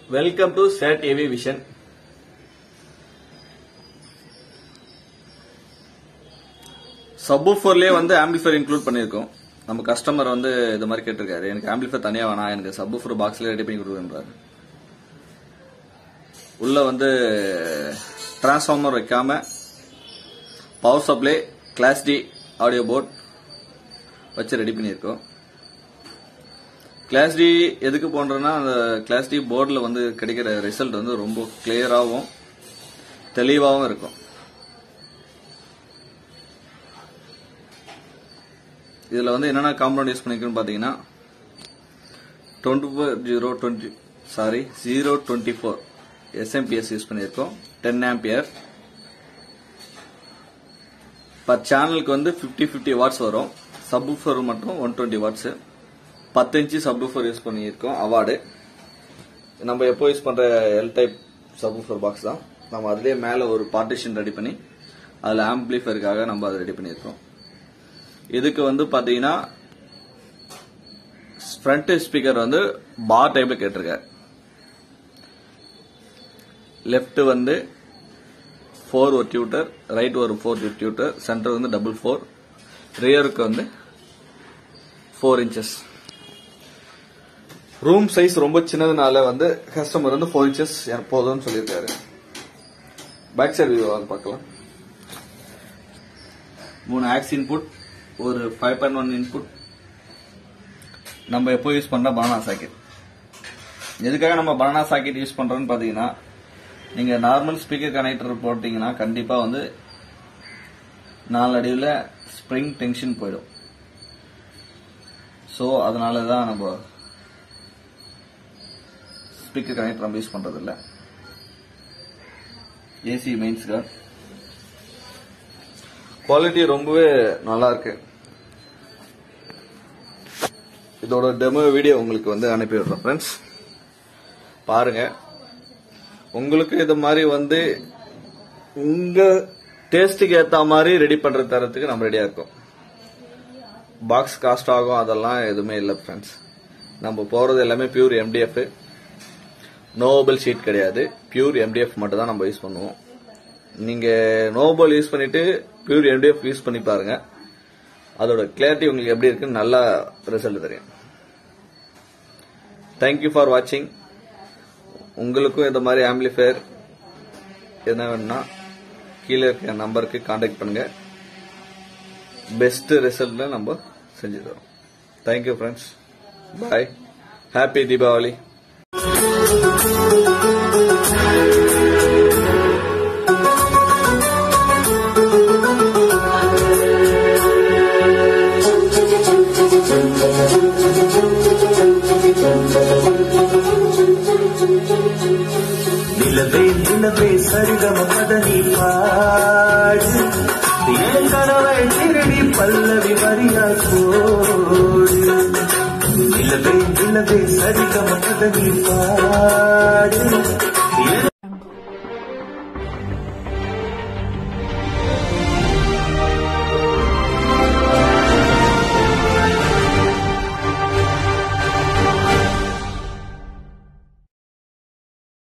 welcome to சேட் AV vision சப்வூஃபர்லயே வந்து ஆம்பிளிஃபையர் இன்க்ளூட் பண்ணியிருக்கோம் நம்ம கஸ்டமர் வந்து இது மாதிரி கேட்டிருக்காரு எனக்கு ஆம்பிளிஃபையர் தனியா வேணாம் எனக்கு சப்வூஃபர் பாக்ஸ்ல ரெடி பண்ணி கொடுக்குறாரு உள்ள வந்து டிரான்ஸ்ஃபார்மர் வைக்காம power supply class D audio board வச்சு ரெடி பண்ணியிருக்கோம் கிளாஸ் டி எதுக்கு போன்றோம்னா அந்த கிளாஸ் டி போர்டில் வந்து கிடைக்கிற ரிசல்ட் வந்து ரொம்ப கிளியராகவும் தெளிவாகவும் இருக்கும் இதில் வந்து என்னென்ன காம்பவுண்ட் யூஸ் பண்ணிருக்குன்னு பார்த்தீங்கன்னா twenty four zero twenty sorry zero twenty four SMPS use பண்ணியிருக்கோம் டென் ஆம்பியர் பர் சேனலுக்கு வந்து ஃபிஃப்டி ஃபிஃப்டி வாட்ஸ் வரும் சப்வூஃபர் மட்டும் ஒன் டுவெண்ட்டி வாட்ஸ் பத்து இன்ச்சு சப்வூஃபர் யூஸ் பண்ணியிருக்கோம் அவார்டு நம்ம எப்போ யூஸ் பண்ற எல் டைப் சப்வூஃபர் பாக்ஸ் தான் நம்ம அதுலேயே மேலே ஒரு பார்ட்டிஷன் ரெடி பண்ணி அதில் ஆம்பிளிஃபருக்காக நம்ம அதை ரெடி பண்ணியிருக்கோம் இதுக்கு வந்து பாத்தீங்கன்னா ஃப்ரண்ட் ஸ்பீக்கர் வந்து பார் டைப்ல கேட்டிருக்காரு லெஃப்ட் வந்து ஃபோர் ஒரு டியூட்டர் ரைட் ஒரு ஃபோர் டியூட்டர் சென்டர் வந்து டபுள் ஃபோர் ரியருக்கு வந்து ஃபோர் இன்ச்சஸ் ரூம் சைஸ் ரொம்ப சின்னதுனால வந்து கஸ்டமர் வந்து ஃபோர் இன்ச்சஸ் போதும்னு சொல்லியிருக்காரு பேக் சைடு வியூ வந்து பார்க்கலாம் மூணு ஆக்ஸ் இன்புட் ஒரு ஃபைவ் பாயிண்ட் ஒன் இன்புட் நம்ம எப்போ யூஸ் பண்ற பனானா சாக்கெட் எதுக்காக நம்ம பனானா சாக்கெட் யூஸ் பண்றோம்னு பாத்தீங்கன்னா நீங்க நார்மல் ஸ்பீக்கர் கனெக்டர் போட்டீங்கன்னா கண்டிப்பா வந்து நாலு அடியில் ஸ்ப்ரிங் டென்ஷன் போயிடும் ஸோ அதனால தான் நம்ம ஸ்பீக்கர் கனெக்டர் நம்ம யூஸ் பண்றது இல்லை ஏசி மெயின்ஸ் கார்டு குவாலிட்டி ரொம்பவே நல்லா இருக்கு இதோட டெமோ வீடியோ உங்களுக்கு வந்து அனுப்பி விடுறோம் ஃப்ரெண்ட்ஸ் பாருங்க உங்களுக்கு இது மாதிரி வந்து உங்க டேஸ்ட்டுக்கு ஏத்த மாதிரி ரெடி பண்ற தரத்துக்கு நம்ம ரெடியா இருக்கோம் பாக்ஸ் காஸ்ட் ஆகும் அதெல்லாம் எதுவுமே இல்லை ஃப்ரெண்ட்ஸ் நம்ம போறது எல்லாமே பியூர் எம்டிஎஃப் நோபல் ஷீட் கிடையாது பியூர் எம்டிஎஃப் மட்டும் தான் நம்ம யூஸ் பண்ணுவோம் நீங்க நோபல் யூஸ் பண்ணிட்டு பியூர் எம்டிஎஃப் யூஸ் பண்ணி பாருங்க அதோட கிளாரிட்டி உங்களுக்கு எப்படி இருக்குன்னு நல்ல ரிசல்ட் தெரியும் தேங்க்யூ ஃபார் வாட்சிங் உங்களுக்கும் இந்த மாதிரி ஆம்பிளிஃபயர் என்ன வேணும்னா கீழே இருக்க நம்பருக்கு கான்டாக்ட் பண்ணுங்க பெஸ்ட் ரிசல்ட்ல நம்ம செஞ்சு தரோம் thank you friends bye happy Deepavali நிலவே நிலவே சரிகம பதனி பாடு கனவை திருடி பல்லவி வரியா கோடு நிலவே நிலவே சரிகம பதனி பாடு